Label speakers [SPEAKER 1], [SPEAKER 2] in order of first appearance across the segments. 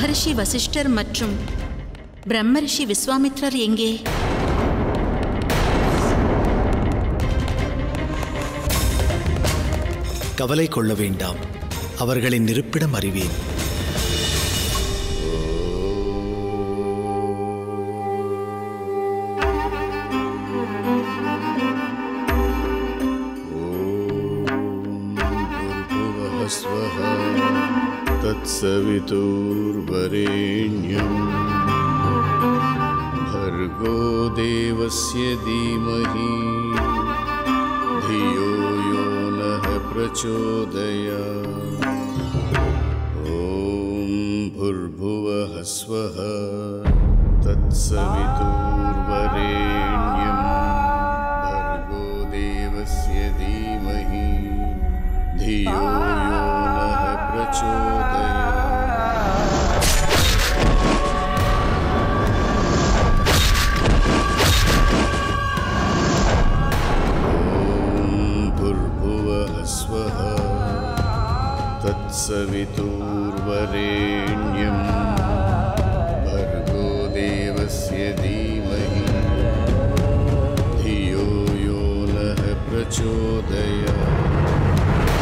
[SPEAKER 1] மகரிஷி வசிஷ்டர் மற்றும் பிரம்மரிஷி விஸ்வாமித்ரர் எங்கே
[SPEAKER 2] கவலை கொள்ள வேண்டாம் அவர்களின் இருப்பிடம் அறிவேன்
[SPEAKER 3] भूर्भुवः स्वः तत्सवितुर्वरेण्यम् भर्गो देवस्य धीमहि धियो यो नः प्रचोदयात् ॐ भूर्भुवः स्वः तत्सवितुर्वरेण्यम् भर्गो देवस्य धीमहि धियो यो नः प्रचोदयात् ॐ भूर्भुवः स्वः तत्सवितुर्वरेण्यम् भर्गो देवस्य धीमहि धियो यो नः प्रचोदयात्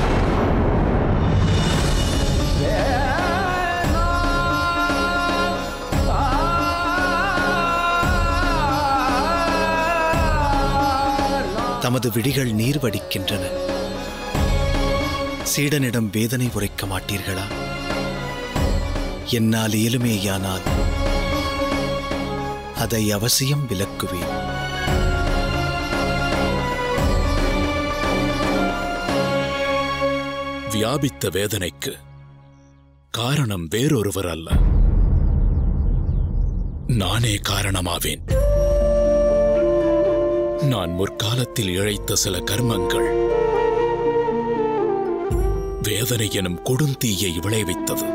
[SPEAKER 2] தமது விழிகள் நீர் வடிக்கின்றன சீடனிடம் வேதனை உரைக்க மாட்டீர்களா என்னால் இயலுமேயானால் அதை அவசியம் விலக்குவேன்
[SPEAKER 4] வியாபித்த வேதனைக்கு காரணம் வேறொருவர் அல்ல நானே காரணமாவேன் நான் முற்காலத்தில் இழைத்த சில கர்மங்கள் வேதனை எனும் கொடுந்தீயை விளைவித்தது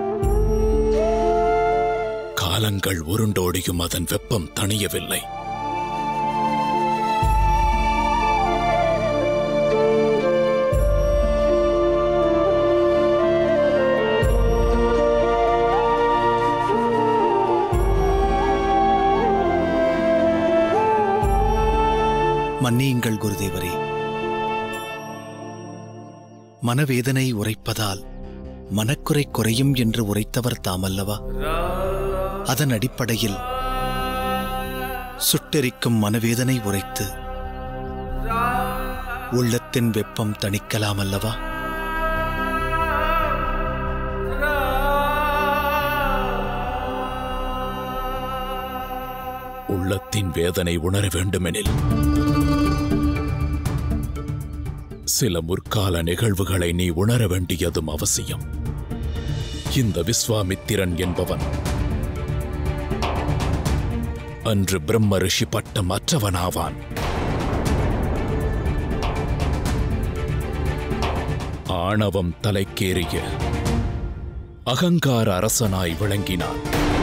[SPEAKER 4] காலங்கள் உருண்டோடியும் அதன் வெப்பம் தணியவில்லை
[SPEAKER 2] மன்னியுங்கள் குருதேவரே மனவேதனை உரைப்பதால் மனக்குறை குறையும் என்று உரைத்தவர் தாமல்லவா அதன் அடிப்படையில் சுட்டெரிக்கும் மனவேதனை உரைத்து உள்ளத்தின் வெப்பம் தணிக்கலாம் அல்லவா
[SPEAKER 4] உள்ளத்தின் வேதனை உணர வேண்டுமெனில் சில முற்கால நிகழ்வுகளை நீ உணர வேண்டியதும் அவசியம் இந்த விஸ்வாமித்திரன் என்பவன் அன்று பிரம்ம ரிஷி பட்டம் அற்றவனாவான் ஆணவம் தலைக்கேறிய அகங்கார அரசனாய் விளங்கினான்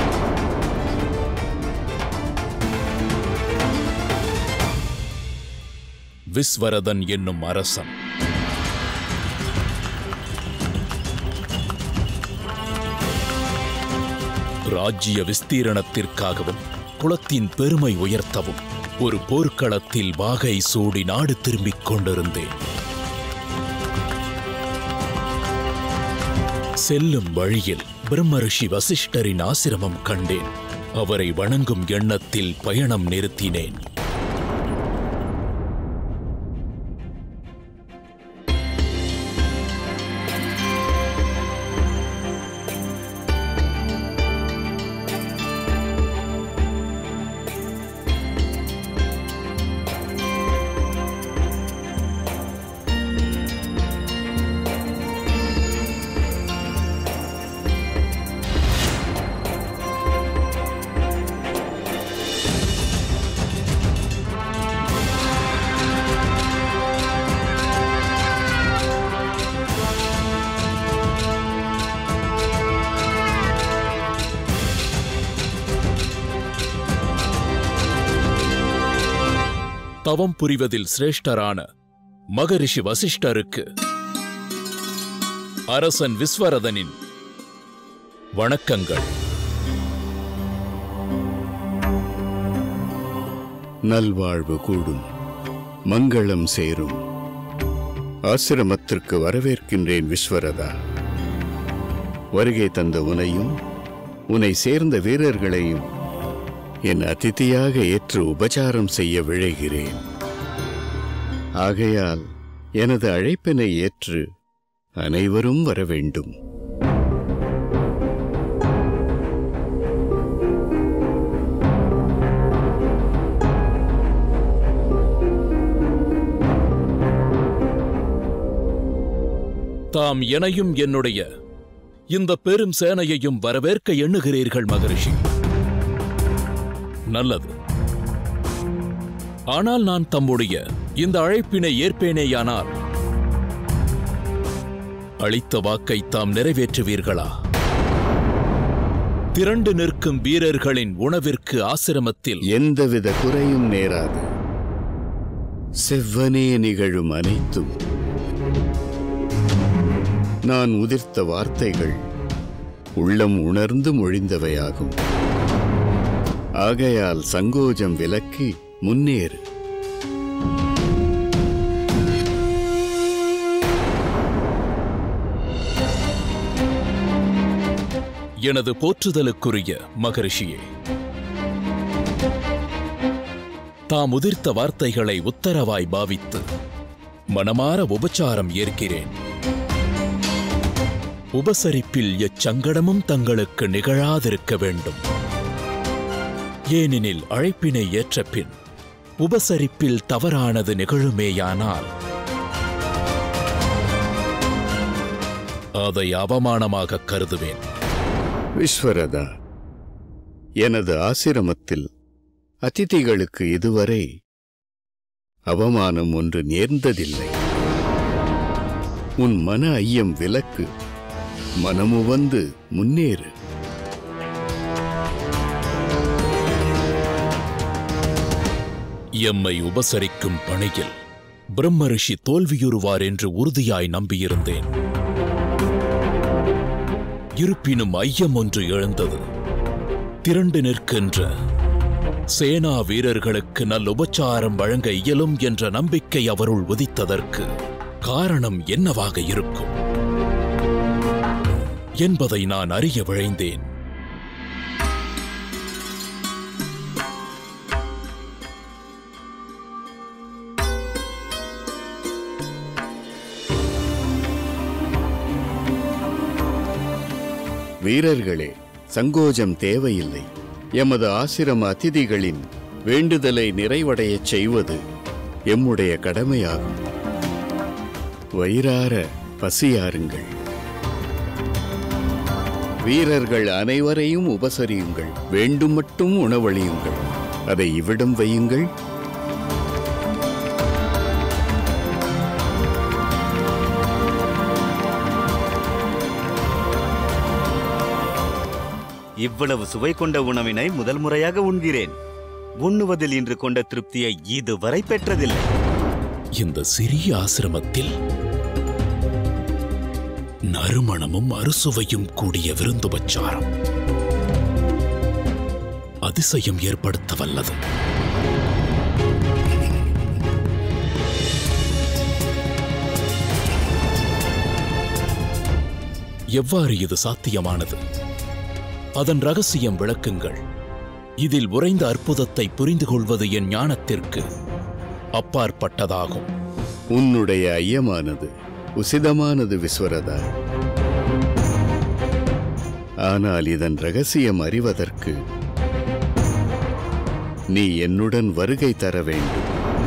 [SPEAKER 4] விஸ்வரதன் என்னும் அரசன் ராஜ்ய விஸ்தீரணத்திற்காகவும் குலத்தின் பெருமை உயர்த்தவும் ஒரு போர்க்களத்தில் வாகை சூடி நாடு திரும்பிக் கொண்டிருந்தேன் செல்லும் வழியில் பிரம்மரிஷி வசிஷ்டரின் ஆசிரமம் கண்டேன் அவரை வணங்கும் எண்ணத்தில் பயணம் நிறுத்தினேன் தவம் புரிவதில் சிரேஷ்டரான மகரிஷி வசிஷ்டருக்கு அரசன் விஸ்வரதனின் வணக்கங்கள்
[SPEAKER 3] நல்வாழ்வு கூடும் மங்களம் சேரும் ஆசிரமத்திற்கு வரவேற்கின்றேன் விஸ்வரதா வருகை தந்த உனையும் உன்னை சேர்ந்த வீரர்களையும் என் அதிதியாக ஏற்று உபச்சாரம் செய்ய விழைகிறேன் ஆகையால் எனது அழைப்பினை ஏற்று அனைவரும் வர வேண்டும்
[SPEAKER 4] தாம் எனையும் என்னுடைய இந்த பெரும் சேனையையும் வரவேற்க எண்ணுகிறீர்கள் மகரிஷி நல்லது ஆனால் நான் தம்முடைய இந்த அழைப்பினை ஏற்பேனேயானால் அளித்த வாக்கை தாம் நிறைவேற்றுவீர்களா திரண்டு நிற்கும் வீரர்களின் உணவிற்கு ஆசிரமத்தில்
[SPEAKER 3] எந்தவித குறையும் நேராது செவ்வனே நிகழும் அனைத்தும் நான் உதிர்த்த வார்த்தைகள் உள்ளம் உணர்ந்து மொழிந்தவையாகும் ஆகையால் சங்கோஜம் விலக்கி முன்னேறு
[SPEAKER 4] எனது போற்றுதலுக்குரிய மகரிஷியே தாம் உதிர்த்த வார்த்தைகளை உத்தரவாய் பாவித்து மனமார உபச்சாரம் ஏற்கிறேன் உபசரிப்பில் எச்சங்கடமும் தங்களுக்கு நிகழாதிருக்க வேண்டும் ஏனெனில் அழைப்பினை ஏற்ற பின் உபசரிப்பில் தவறானது நிகழுமேயானால் அதை அவமானமாக கருதுவேன்
[SPEAKER 3] விஸ்வரதா எனது ஆசிரமத்தில் அதிதிகளுக்கு இதுவரை அவமானம் ஒன்று நேர்ந்ததில்லை உன் மன ஐயம் விலக்கு மனமுவந்து முன்னேறு
[SPEAKER 4] எம்மை உபசரிக்கும் பணியில் பிரம்மரிஷி தோல்வியுறுவார் என்று உறுதியாய் நம்பியிருந்தேன் இருப்பினும் ஐயம் ஒன்று எழுந்தது திரண்டு நிற்கின்ற சேனா வீரர்களுக்கு நல் உபச்சாரம் வழங்க இயலும் என்ற நம்பிக்கை அவருள் உதித்ததற்கு காரணம் என்னவாக இருக்கும் என்பதை நான் அறிய விழைந்தேன்
[SPEAKER 3] வீரர்களே சங்கோஜம் தேவையில்லை எமது ஆசிரம அதிதிகளின் வேண்டுதலை நிறைவடையச் செய்வது எம்முடைய கடமையாகும் வயிறார பசியாருங்கள் வீரர்கள் அனைவரையும் உபசரியுங்கள் வேண்டும் மட்டும் உணவளியுங்கள் அதை இவ்விடம் வையுங்கள்
[SPEAKER 5] இவ்வளவு சுவை கொண்ட உணவினை முதல் முறையாக உண்கிறேன் உண்ணுவதில் இன்று கொண்ட திருப்தியை இதுவரை பெற்றதில்லை
[SPEAKER 4] இந்த சிறிய ஆசிரமத்தில் நறுமணமும் அறுசுவையும் கூடிய விருந்துபச்சாரம் அதிசயம் ஏற்படுத்த வல்லது எவ்வாறு இது சாத்தியமானது அதன் ரகசியம் விளக்குங்கள் இதில் உறைந்த அற்புதத்தை புரிந்து கொள்வது என் ஞானத்திற்கு அப்பாற்பட்டதாகும்
[SPEAKER 3] உன்னுடைய ஐயமானது உசிதமானது விஸ்வரதா ஆனால் இதன் ரகசியம் அறிவதற்கு நீ என்னுடன் வருகை தர வேண்டும்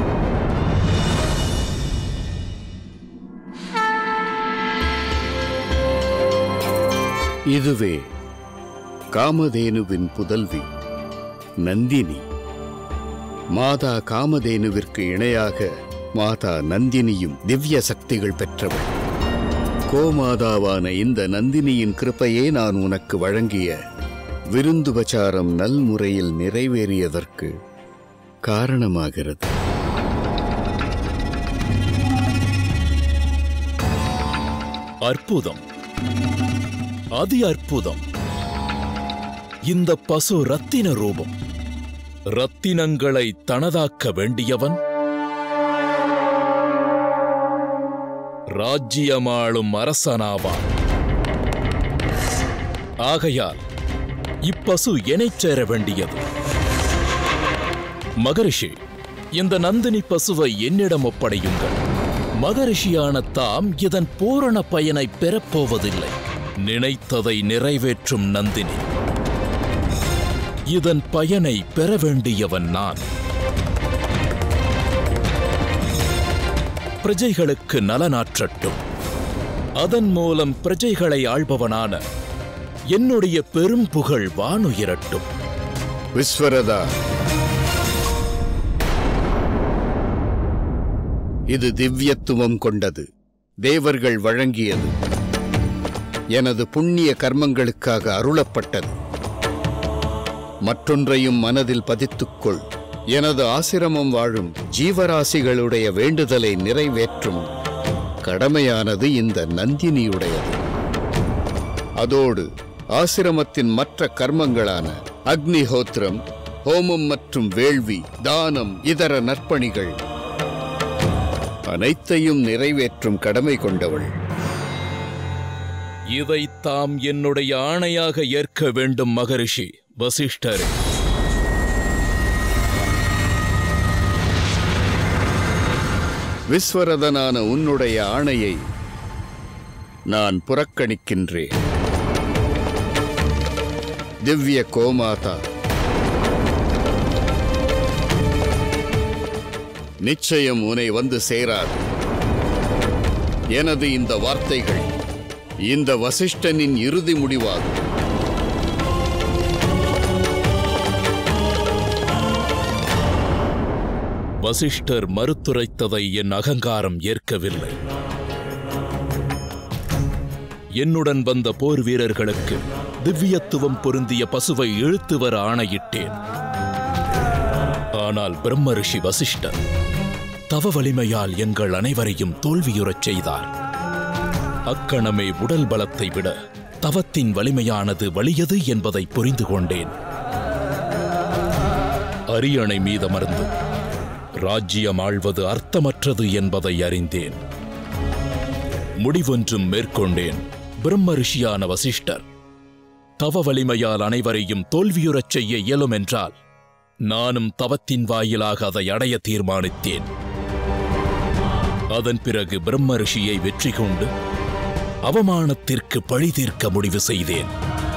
[SPEAKER 3] இதுவே காமதேனுவின் புதல்வி நந்தினி மாதா காமதேனுவிற்கு இணையாக மாதா நந்தினியும் திவ்ய சக்திகள் பெற்றவள் கோமாதாவான இந்த நந்தினியின் கிருப்பையே நான் உனக்கு வழங்கிய விருந்துபச்சாரம் நல்முறையில் நிறைவேறியதற்கு காரணமாகிறது
[SPEAKER 4] அற்புதம் அதி அற்புதம் இந்த பசு ரத்தின ரூபம் ரத்தினங்களை தனதாக்க வேண்டியவன் ராஜ்யமாளும் அரசனாவான் ஆகையால் இப்பசு எனைச் சேர வேண்டியது மகரிஷி இந்த நந்தினி பசுவை என்னிடம் ஒப்படையுங்கள் மகரிஷியான தாம் இதன் பூரண பயனை பெறப்போவதில்லை நினைத்ததை நிறைவேற்றும் நந்தினி இதன் பயனை பெற வேண்டியவன் நான் பிரஜைகளுக்கு நலனாற்றட்டும் அதன் மூலம் பிரஜைகளை ஆள்பவனான என்னுடைய பெரும் புகழ் வானுயரட்டும்
[SPEAKER 3] விஸ்வரதா இது திவ்யத்துவம் கொண்டது தேவர்கள் வழங்கியது எனது புண்ணிய கர்மங்களுக்காக அருளப்பட்டது மற்றொன்றையும் மனதில் பதித்துக்கொள் எனது ஆசிரமம் வாழும் ஜீவராசிகளுடைய வேண்டுதலை நிறைவேற்றும் கடமையானது இந்த நந்தினியுடையது அதோடு ஆசிரமத்தின் மற்ற கர்மங்களான அக்னிஹோத்திரம் ஹோமம் மற்றும் வேள்வி தானம் இதர நற்பணிகள் அனைத்தையும் நிறைவேற்றும் கடமை கொண்டவள்
[SPEAKER 4] இதை தாம் என்னுடைய ஆணையாக ஏற்க வேண்டும் மகரிஷி வசிஷ்டரே
[SPEAKER 3] விஸ்வரதனான உன்னுடைய ஆணையை நான் புறக்கணிக்கின்றேன் திவ்ய கோமாதா நிச்சயம் உன்னை வந்து சேராது எனது இந்த வார்த்தைகள் இந்த வசிஷ்டனின் இறுதி முடிவாகும்
[SPEAKER 4] வசிஷ்டர் மறுத்துரைத்ததை என் அகங்காரம் ஏற்கவில்லை என்னுடன் வந்த போர் வீரர்களுக்கு திவ்யத்துவம் பொருந்திய பசுவை இழுத்து வர ஆணையிட்டேன் ஆனால் பிரம்ம ரிஷி வசிஷ்டர் தவ வலிமையால் எங்கள் அனைவரையும் தோல்வியுறச் செய்தார் அக்கணமே உடல் பலத்தை விட தவத்தின் வலிமையானது வலியது என்பதை புரிந்து கொண்டேன் அரியணை மீதமர்ந்து ராஜ்யம் ஆள்வது அர்த்தமற்றது என்பதை அறிந்தேன் முடிவொன்றும் மேற்கொண்டேன் பிரம்ம ரிஷியான வசிஷ்டர் தவ வலிமையால் அனைவரையும் தோல்வியுறச் செய்ய இயலும் என்றால் நானும் தவத்தின் வாயிலாக அதை அடைய தீர்மானித்தேன் அதன் பிறகு பிரம்ம ரிஷியை வெற்றி கொண்டு அவமானத்திற்கு பழி தீர்க்க முடிவு செய்தேன்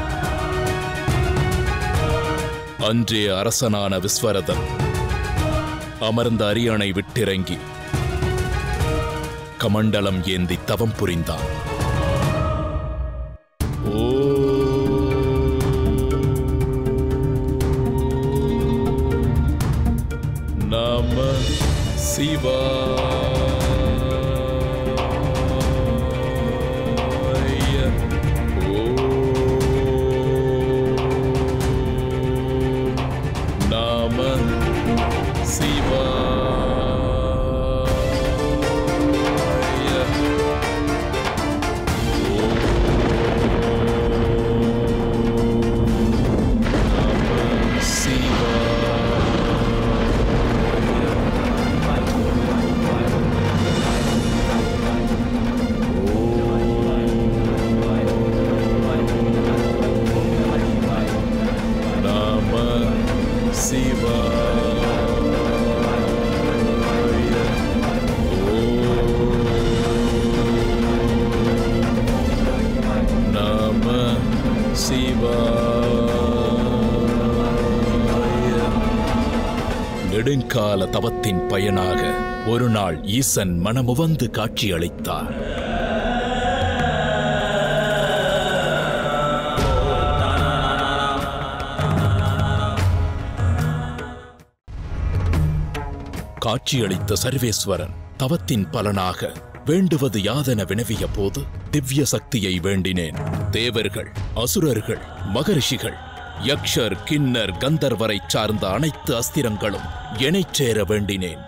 [SPEAKER 4] அன்றே அரசனான விஸ்வரதன் அமர்ந்த அரியணை விட்டிறங்கி கமண்டலம் ஏந்தி தவம் புரிந்தான் ஓ நம சிவாய ஓ நம சிவாய நம சிவாய நம சிவாய நெடுங்கால தவத்தின் பயனாக ஒரு நாள் ஈசன் மனமுவந்து காட்சியளித்தார் காட்சியளித்த சர்வேஸ்வரன் தவத்தின் பலனாக வேண்டுவது யாதென வினவிய போது திவ்ய சக்தியை வேண்டினேன் தேவர்கள் அசுரர்கள் மகரிஷிகள் யக்ஷர் கிண்ணர் கந்தர்வரைச் சார்ந்த அனைத்து அஸ்திரங்களும் எனைச் சேர வேண்டினேன்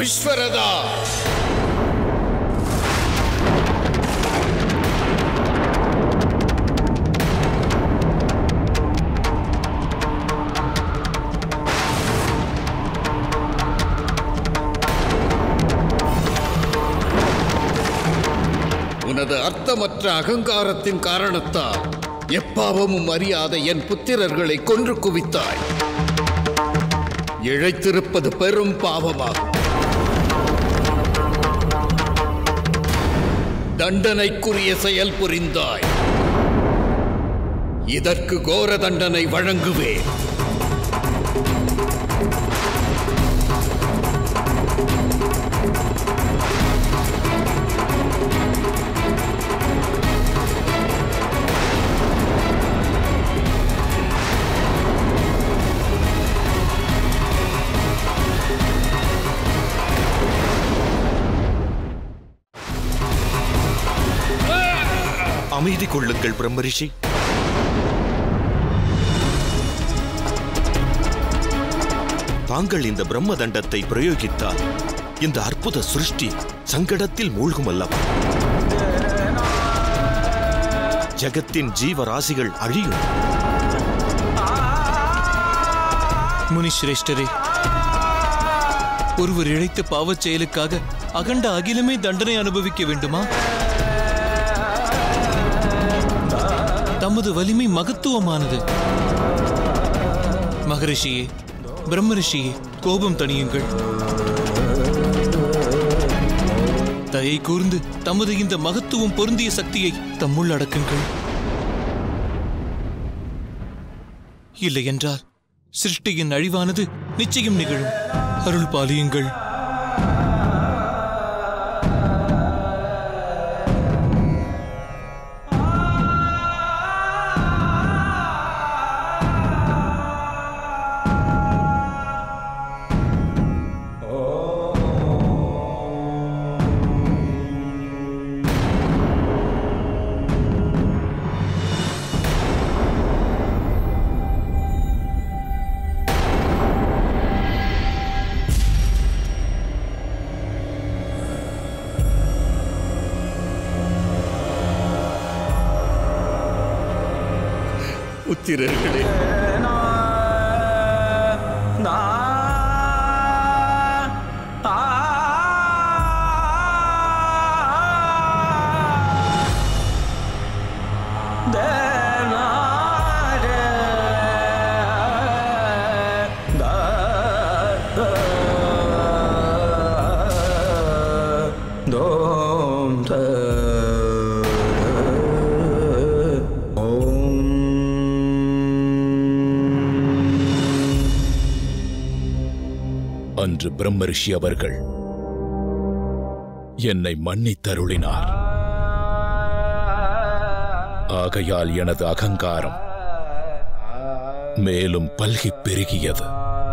[SPEAKER 3] விஸ்வரதா உனது அர்த்தமற்ற அகங்காரத்தின் காரணத்தால் எப்பாவமும் அறியாத என் புத்திரர்களை கொன்று குவித்தாய் இழைத்திருப்பது பெரும் பாவமாகும் தண்டனைக்குரிய செயல் புரிந்தாய் இதற்கு கோர தண்டனை வழங்குவேன்
[SPEAKER 6] அமைதி கொள்ளுங்கள் பிரம்மரிஷி தாங்கள் இந்த பிரம்ம தண்டத்தை பிரயோகித்தால் இந்த அற்புத சிருஷ்டி சங்கடத்தில் மூழ்கும் அல்லவா ஜகத்தின் ஜீவராசிகள் அழியும்
[SPEAKER 7] முனிஸ்ரேஷ்டரே ஒருவர் இழைத்த பாவச் செயலுக்காக அகண்ட அகிலமே தண்டனை அனுபவிக்க வேண்டுமா தமது வலிமை மகத்துவமானது மகரிஷியே பிரம்மரிஷியே கோபம் தணியுங்கள் தயை கூர்ந்து தமது இந்த மகத்துவம் பொருந்திய சக்தியை தம்முள் அடக்குங்கள் இல்லையென்றால் சிருஷ்டியின் அழிவானது நிச்சயம் நிகழும் அருள் பாலியுங்கள்
[SPEAKER 3] புத்திரர்களே
[SPEAKER 4] அன்று பிரம்மரிஷி அவர்கள் என்னை மன்னித்தருளினார் ஆகையால் எனது அகங்காரம் மேலும் பல்கிப் பெருகியது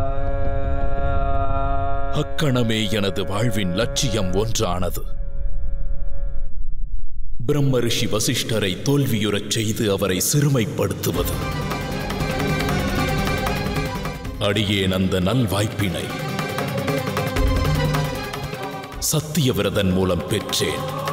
[SPEAKER 4] அக்கணமே எனது வாழ்வின் லட்சியம் ஒன்றானது பிரம்மரிஷி வசிஷ்டரை தோல்வியுறச் செய்து அவரை சிறுமைப்படுத்துவது அடியேன் அந்த நல்வாய்ப்பினை சத்தியவிரதன் மூலம் பெற்றேன்